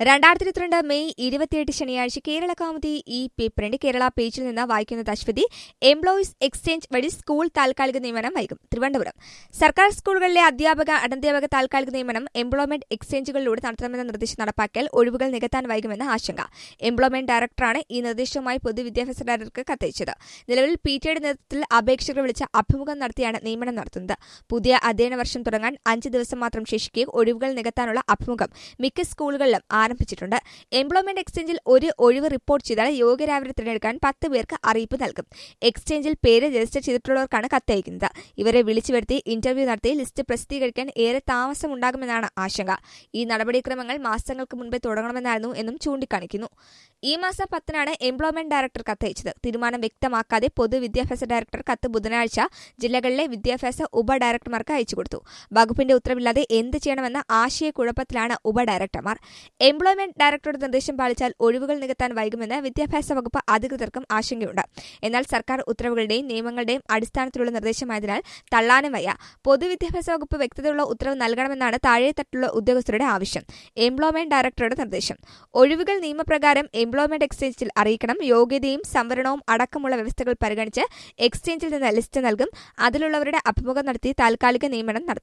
രണ്ടായിരത്തി ഇരുപത്തിരണ്ട് മെയ് ഇരുപത്തിയെട്ട് ശനിയാഴ്ച കേരള കൗമുദി ഈ പേപ്പറിന്റെ കേരള പേജിൽ നിന്ന് വായിക്കുന്നത് അശ്വതി എംപ്ലോയീസ് എക്സ്ചേഞ്ച് വഴി സ്കൂൾ താൽക്കാലിക നിയമനം വൈകും തിരുവനന്തപുരം സർക്കാർ സ്കൂളുകളിലെ അധ്യാപക അനധ്യാപക താൽക്കാലിക നിയമനം എംപ്ലോയ്മെന്റ് എക്സ്ചേഞ്ചുകളിലൂടെ നടത്തണമെന്ന നിർദ്ദേശം നടപ്പാക്കിയാൽ ഒഴിവുകൾ നികത്താൻ വൈകുമെന്ന് ആശങ്ക എംപ്ലോയ്മെന്റ് ഡയറക്ടറാണ് ഈ നിർദ്ദേശവുമായി പൊതുവിദ്യാഭ്യാസ ഡയറക്ടർക്ക് കത്തയച്ചത് നിലവിൽ പി ടിയുടെ നേതൃത്വത്തിൽ അപേക്ഷകർ വിളിച്ച അഭിമുഖം നടത്തിയാണ് നിയമനം നടത്തുന്നത് പുതിയ അധ്യയന വർഷം തുടങ്ങാൻ അഞ്ച് ദിവസം മാത്രം ശേഷിക്കെ ഒഴിവുകൾ നികത്താനുള്ള അഭിമുഖം മിക്ക സ്കൂളുകളിലും ആരംഭിച്ചിട്ടുണ്ട് എംപ്ലോയ്മെന്റ് എക്സ്ചേഞ്ചിൽ ഒരു ഒഴിവ് റിപ്പോർട്ട് ചെയ്താൽ യോഗ്യരായവരെ തിരഞ്ഞെടുക്കാൻ പത്ത് പേർക്ക് അറിയിപ്പ് നൽകും എക്സ്ചേഞ്ചിൽ പേര് രജിസ്റ്റർ ചെയ്തിട്ടുള്ളവർക്കാണ് കത്തയക്കുന്നത് ഇവരെ വിളിച്ചു വരുത്തി ഇന്റർവ്യൂ നടത്തി ലിസ്റ്റ് പ്രസിദ്ധീകരിക്കാൻ ഏറെ താമസമുണ്ടാകുമെന്നാണ് ആശങ്ക ഈ നടപടിക്രമങ്ങൾ മാസങ്ങൾക്ക് മുൻപേ തുടങ്ങണമെന്നായിരുന്നു എന്നും ചൂണ്ടിക്കാണിക്കുന്നു ഈ മാസം പത്തിനാണ് എംപ്ലോയ്മെന്റ് ഡയറക്ടർ കത്തയച്ചത് തീരുമാനം വ്യക്തമാക്കാതെ പൊതുവിദ്യാഭ്യാസ ഡയറക്ടർ കത്ത് ബുധനാഴ്ച ജില്ലകളിലെ വിദ്യാഭ്യാസ ഉപ ഡയറക്ടർമാർക്ക് അയച്ചു കൊടുത്തു വകുപ്പിന്റെ ഉത്തരവില്ലാതെ എന്ത് ചെയ്യണമെന്ന ആശയക്കുഴപ്പത്തിലാണ് ഉപ ഡയറക്ടർമാർ എംപ്ലോയ്മെന്റ് ഡയറക്ടറുടെ നിർദ്ദേശം പാലിച്ചാൽ ഒഴിവുകൾ നികത്താൻ വൈകുമെന്ന് വിദ്യാഭ്യാസ വകുപ്പ് അധികൃതർക്കും ആശങ്കയുണ്ട് എന്നാൽ സർക്കാർ ഉത്തരവുകളുടെയും നിയമങ്ങളുടെയും അടിസ്ഥാനത്തിലുള്ള നിർദ്ദേശമായതിനാൽ തള്ളാനും വയ്യ പൊതുവിദ്യാഭ്യാസ വകുപ്പ് വ്യക്തതയുള്ള ഉത്തരവ് നൽകണമെന്നാണ് താഴെത്തട്ടിലുള്ള ഉദ്യോഗസ്ഥരുടെ ആവശ്യം എംപ്ലോയ്മെന്റ് ഡയറക്ടറുടെ നിർദ്ദേശം ഒഴിവുകൾ നിയമപ്രകാരം എംപ്ലോയ്മെന്റ് എക്സ്ചേഞ്ചിൽ അറിയിക്കണം യോഗ്യതയും സംവരണവും അടക്കമുള്ള വ്യവസ്ഥകൾ പരിഗണിച്ച് എക്സ്ചേഞ്ചിൽ നിന്ന് ലിസ്റ്റ് നൽകും അതിലുള്ളവരുടെ അഭിമുഖം നടത്തി താൽക്കാലിക നിയമനം നടത്തും